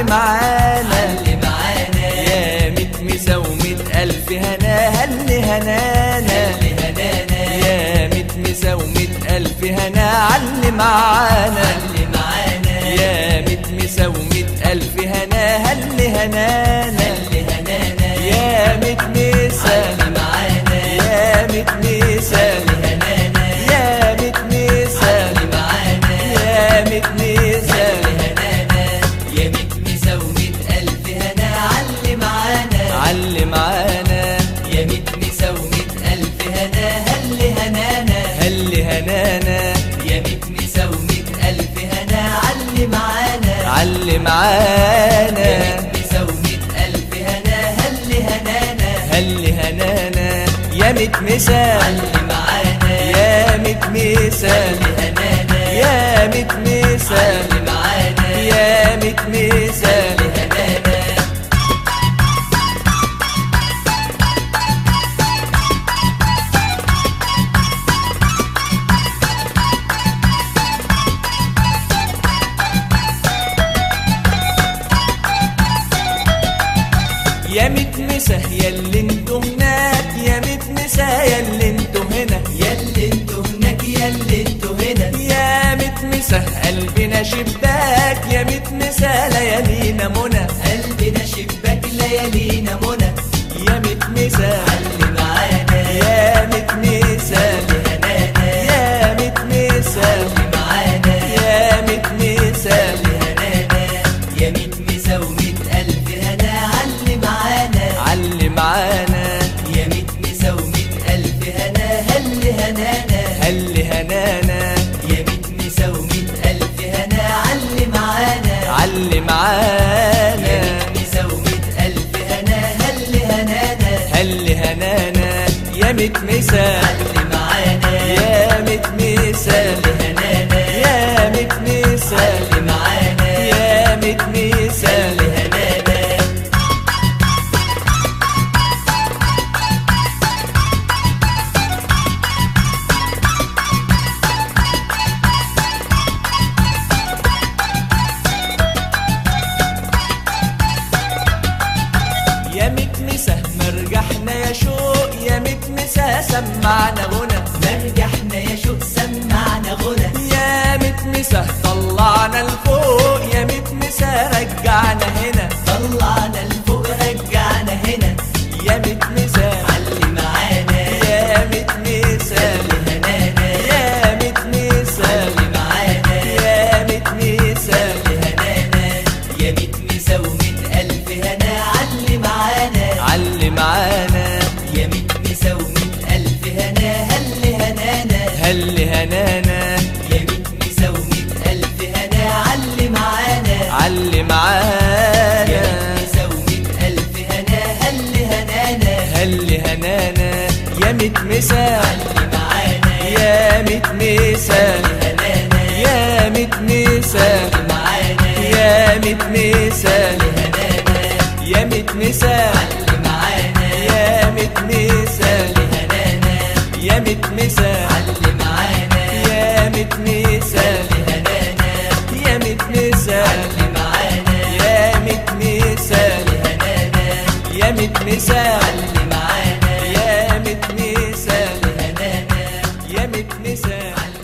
معانا علي معانا يا متمسة ومئة ألف هنا هل هنانا اللي هنانا يا متمسة ومئة ألف هنا علي معانا علي معانا يا متمسة ومئة ألف هنا هل هنانا اللي هنانا يا متمسة علي معانا يا متمسة اللي هنانا يا متمسة علي معانا يا متمسة اللي هنانا يا متمسة ومئة ألف هنا علي معانا علي معانا يا متمسة ومئة ألف هنا هل هنانا هل هنانا يا متمسة ومئة ألف هنا علي معانا علي معانا يا متمسة ومئة ألف هنا هل هنانا هل هنانا يا متمسة علي معانا يا متمسة اللي هنانا يا متمسة علي معانا يا متمسة اللي هنانا يا متمسة يا اللي انتو هناك يا متمسة يا اللي انتو هنا ياللي انتو هناك ياللي انتو هنا يا متمسة قلبنا شباك يا متمسة ليالينا منى قلبنا شباك ليالينا منى يا متمسة علي معانا يا متمسة اللي هنانا يا متمسة علي معانا يا متمسة اللي هنانا يا متمسة ومئة ألف هنا علي معانا علي معانا يا متمسة ومئة ألف هنا هل هنانا هل هنانا يا متمسة ومئة ألف هنا علي معانا علي معانا يا متمسة ومئة ألف هنا هل هنانا هل هنانا يا متمسة علي معانا يا متمسة اللي هنانا يا متمسة علي معانا يا متمسة اللي هنانا يا متمسة مرجحنا يا شوق يا متمسة سمعنا غنى مرجحنا يا شوق سمعنا غنى يا متمسة طلعنا لفوق يا متمسة رجعنا هنا طلعنا لفوق رجعنا هنا يا متمسة علي معانا يا متمسة اللي هنانا يا متمسة علي معانا يا متمسة اللي هنانا يا متمسة ومئة ألف هنا علي معانا علي معانا يا متمسة ومئة ألف هنا هل هنانا هل هنانا يا متمسة ومئة ألف هنا علي معانا علي يا معانا متمسة ومئة ألف هنا هل هنانا هل هنانا يا متمسة علي معانا يا متمسة هنانا يا متمسة معانا يا متمسة هنانا يا متمسة علي معانا يا متمسة هنانا يا متمسة علي معانا يا متمسة هنانا يا متمسة علي معانا يا متمسة هنانا يا متمسة علي معانا يا متمسة هنانا يا متمسة علي